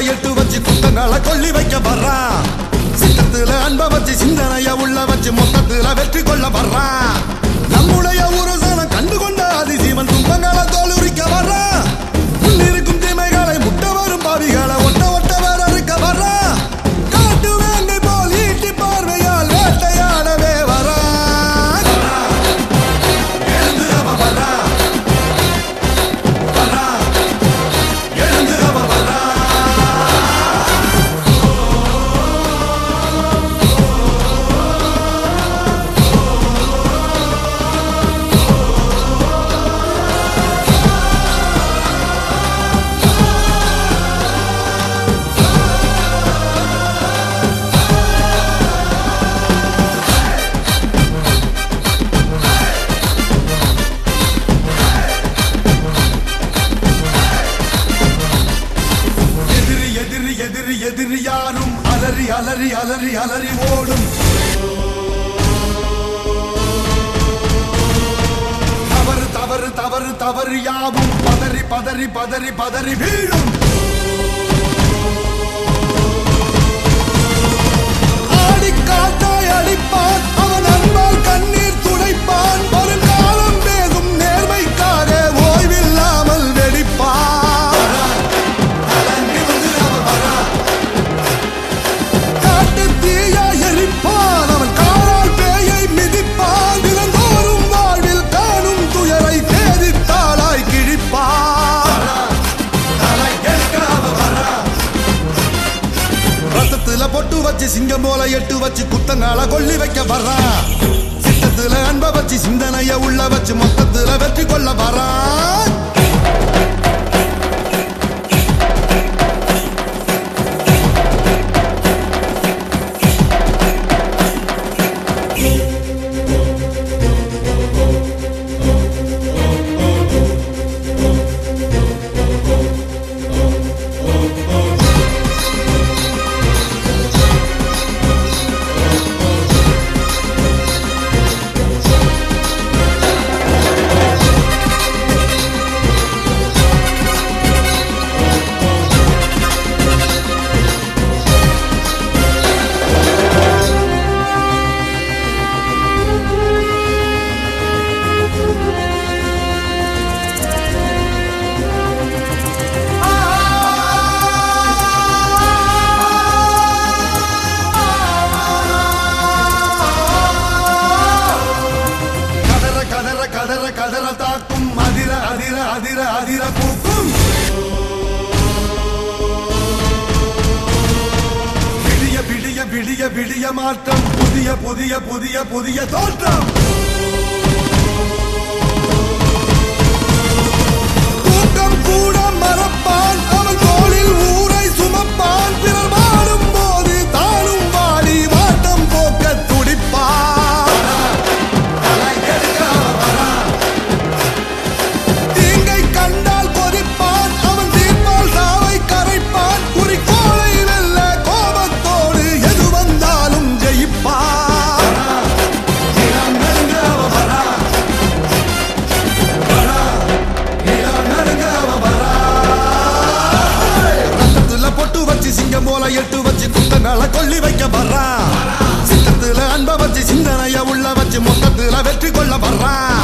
எட்டு வச்சு குத்தங்களை கொல்லி வைக்க வர்றான் சித்தத்துல அன்ப வச்சு சிந்தனைய உள்ள வச்சு மொத்தத்துல வெற்றி கொள்ள வர்றான் நம்முடைய உருசனம் கண்டு கொண்ட அதிசீவன் துன்பங்களை தோலுரிக்க வர்றான் முன்னிருக்கும் தீமைகளை முட்ட வரும் பாவிகளை ஒட்ட ஒட்ட வர இருக்க வர்றான் காட்டு வேங்கை போல் ஈட்டி பார்வையால் வேட்டையாடவே வர்றான் எழுந்து அவன் வர்றான் வர்றான் எழுந்து அவன் வர்றான் எதிரி எதிரி எதிரி எதிரி யாரும் அலறி அலறி அலறி அலறி ஓடும் தவறு தவறு தவறு தவறு யாவும் பதறி பதறி பதறி பதறி வீழும் ஆடிக்காத்தாய் அடிப்பான் அவன் அன்பால் கண்ணீர் துடைப்பான் வருங்காலம் பேசும் நேர்மைக்காக ஓய்வில்லாமல் வெடிப்பான் காட்டு தீயா எரிப்பான் அவன் காலால் பேயை மிதிப்பான் தினந்தோறும் வாழ்வில் காணும் துயரை தேதித்தாளாய் கிழிப்பான் ரத்தத்துல பொட்டு வச்சு சிங்கம் போல எட்டு வச்சு குத்தங்கால கொல்லி வைக்க வர்றான் சித்தத்துல அன்ப வச்சு சிந்தனைய உள்ள வச்சு மொத்தத்துல வெற்றி கொள்ள வர்றான் கதற கதற கதற கதற தாக்கும் அதிர அதிர அதிர அதிர பூக்கும் விடிய விடிய விடிய விடிய மாற்றம் புதிய புதிய புதிய புதிய தோற்றம் கூட்டம் கூட மறப்பான் அவன் தோளில் ஊரை சுமப்பான் பிறர் வாடும் போது தானும் வாடி வாட்டம் போக்க துடிப்பான் தீங்கை கண்டால் கொதிப்பான் அவன் தீர்ப்பால் சாவை கரைப்பான் குறிக்கோளை வெல்ல கோபத்தோடு எது வந்தாலும் ஜெயிப்பான் நிலம் நடுங்க அவன் வரா. வரா. நிலம் நடுங்க அவன் வரா. ரத்தத்துல பொட்டு வச்சு சிங்கம் போல எட்டு வச்சு குத்தங்களை கொல்லி வைக்க வர்றான் சித்தத்துல அன்ப வச்சு சிந்தனைய உள்ள வச்சு மொத்தத்துல வெற்றி கொள்ள வர்றான்